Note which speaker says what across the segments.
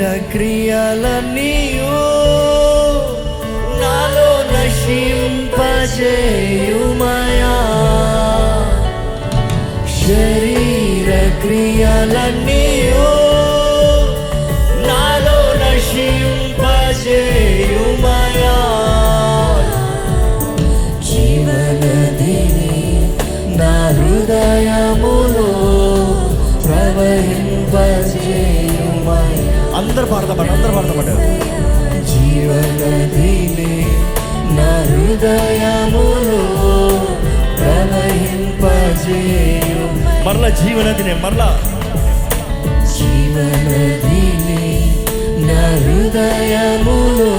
Speaker 1: శరీర క్రియలన్నీయు నాలో నశింపజేయుమయా శరీర క్రియలన్నీయు నాలో నశింపజేయుమయా జీవనదిని నా హృదయములో ప్రవహింపజేయుమయా అందరు పాడతామండి అందరు పాడతామంటారు జీవనదిని నా హృదయములో ప్రవహింపజేయు మరలా జీవనదినే మరలా జీవనదిని నా హృదయములో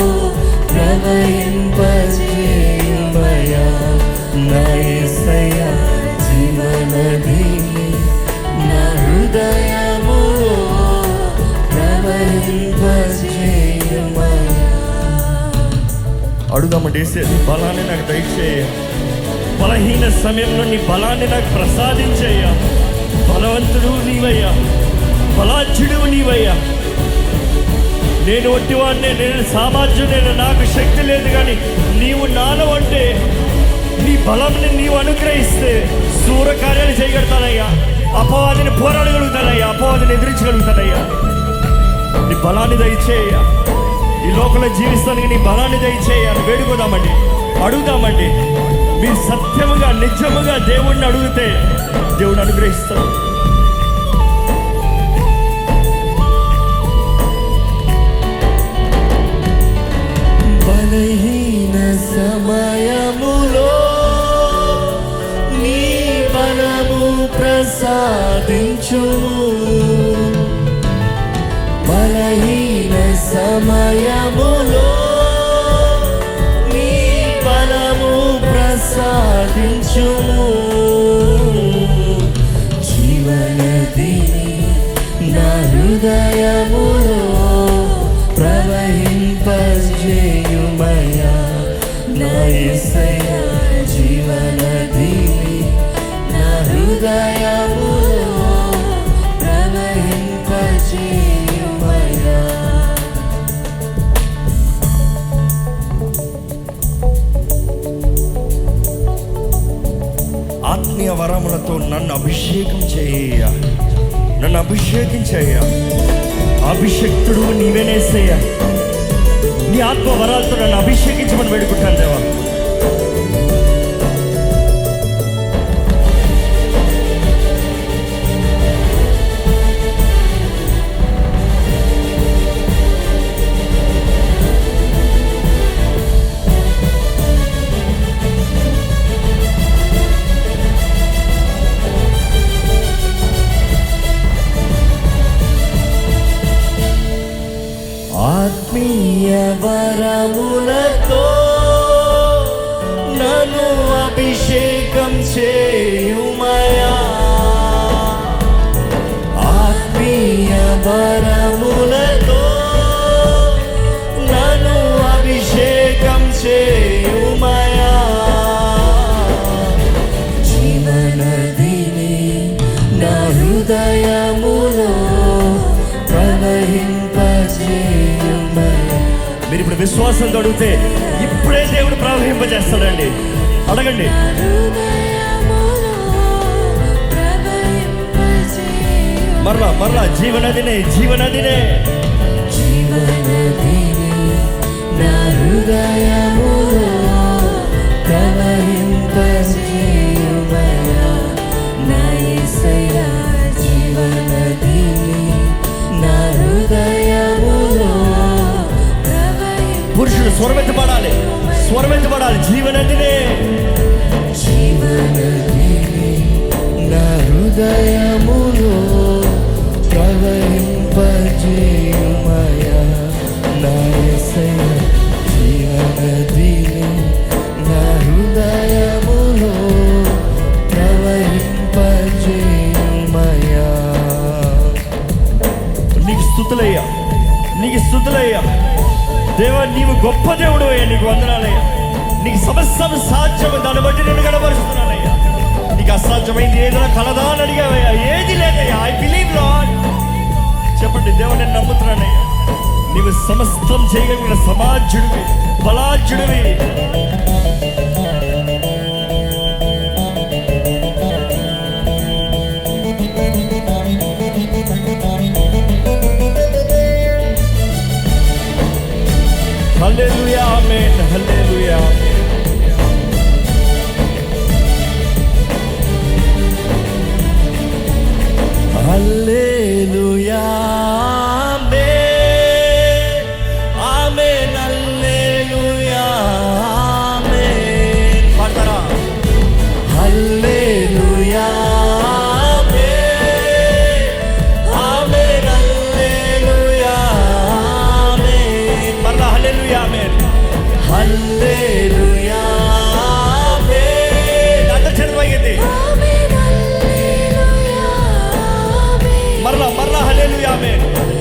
Speaker 1: ప్రవహింపజేయుమయా నా యేసయ్యా జీవనదిని నా హృదయములో ప్రవహింపజేయుమయా అడుగుదామండి వేసే నీ బలాన్ని నాకు దయచేయ బలహీన సమయంలో నీ బలాన్ని నాకు ప్రసాదించేయ బలవంతుడు నీవయ్యా బలాఢ్యుడు నీవయ్యా నేను ఒట్టివాడినే నేను సామాజ్యం నేను నాకు శక్తి లేదు కానీ నీవు నాలో అంటే నీ బలంని నీవు అనుగ్రహిస్తే సూర కార్యాలు చేయగలుగుతానయ్యా అపవాదిని పోరాడగలుగుతానయ్యా అపవాదిని ఎదిరించగలుగుతానయ్యా నీ బలాన్ని దయచేయ ఈ లోకంలో జీవిస్తానికి నీ బలాన్ని దయచేయాలి వేడుకోదామండి అడుగుదామండి మీరు సత్యముగా నిజముగా దేవుణ్ణి అడిగితే దేవుడు అనుగ్రహిస్తాడు బలహీన సమయములో నీ బలము ప్రసాదించుము బలహీన సమయములో నీ బలము ప్రసాదించుము జీవనదిని నా హృదయములో ప్రవహింపజేయుమయా నా యేసయ్యా జీవనదిని నా హృదయములో ప్రవహింపజేయుమయా ఆత్మీయ వరములతో నన్ను అభిషేకం చేయ నన్ను అభిషేకం చేయ అభిషక్తుడు నీవేనేసేయ నీ ఆత్మ వరాలతో నన్ను అభిషేకించమని వేడుకుంటాను దేవా ఆత్మీయ వరములతో నన్ను అభిషేకం చేయుమయా ఆత్మీయ వరములతో నన్ను అభిషేకం చేయుమయా జీవనదిని నా హృదయములో ప్రవహింపజేయుమయా మీరు ఇప్పుడు విశ్వాసంతో అడిగితే ఇప్పుడే దేవుడు ప్రవహింపజేస్తాడండి అడగండి మరలా మరలా జీవనదినే జీవనదినే జీవనదిని నా హృదయములో ప్రవహింపజేయుమయా నా యేసయ్యా జీవనదిని నా హృదయములో పురుషుడు స్వరమెత్తబడాలి స్వరమెత్తబడాలి జీవనదినే జీవనదిని నా హృదయములో ప్రవహింపజేయుమయా నా యేసయ్యా జీవనదిని నా హృదయములో ప్రవహింపజేయుమయా నీకు స్థుతులయ్యా నీకు స్థుతులయ్యా దేవా నీవు గొప్ప దేవుడు అయ్యా నీకు వందనాలయ్యా నీకు సమస్తం సాధ్యం దాన్ని బట్టి నేను గడపరుస్తున్నానయ్యా నీకు అసాధ్యమైంది ఏదైనా కలదా అని అడిగావయ్యా ఏది లేదయ్యా ఐ బిలీవ్ లాడ్ చెప్పండి దేవుని నేను నమ్ముతున్నానయ్యా నీవు సమస్తం చేయగలిగిన సమాజుడివి బలాజుడివి హల్లెలూయా ఆమేన్ హల్లెలూయా హల్లెలూయా ఆమేన్ ఆమేన్ హల్లెలూయా ఆమేన్ పాడతారా హల్లెలూయా ఆమేన్ ఆమేన్ హల్లెలూయా ఆమేన్ మరలా హల్లెలూయా ఆమేన్ హల్లెలూయా ఆమేన్ అంత చదువయ్యింది మరలా మరలా హల్లెలూయా ఆమేన్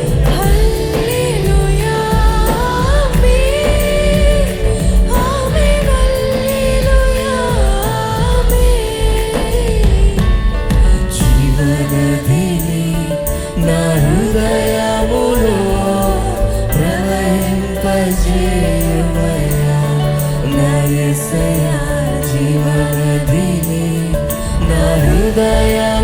Speaker 2: జీవనదిని నా హృదయములో ప్రవహింపజేయమయ్యా నా యేసయ్యా జీవనదిని నా హృదయములో